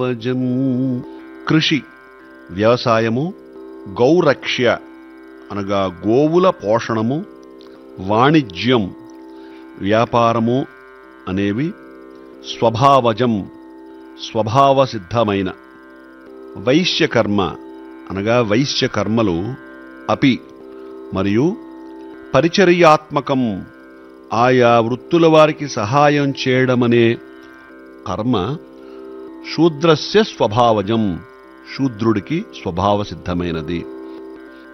వజం కృషి వ్యవసాయము గౌరక్ష్య అనగా గోవుల పోషణము వాణిజ్యం వ్యాపారము అనేవి స్వభావజం స్వభావసిద్ధమైన వైశ్యకర్మ అనగా వైశ్యకర్మలు అపి మరియు పరిచర్యాత్మకం ఆయా వృత్తుల వారికి సహాయం చేయడమనే కర్మ శూద్రస్య స్వభావజం శూద్రుడికి స్వభావసిద్ధమైనది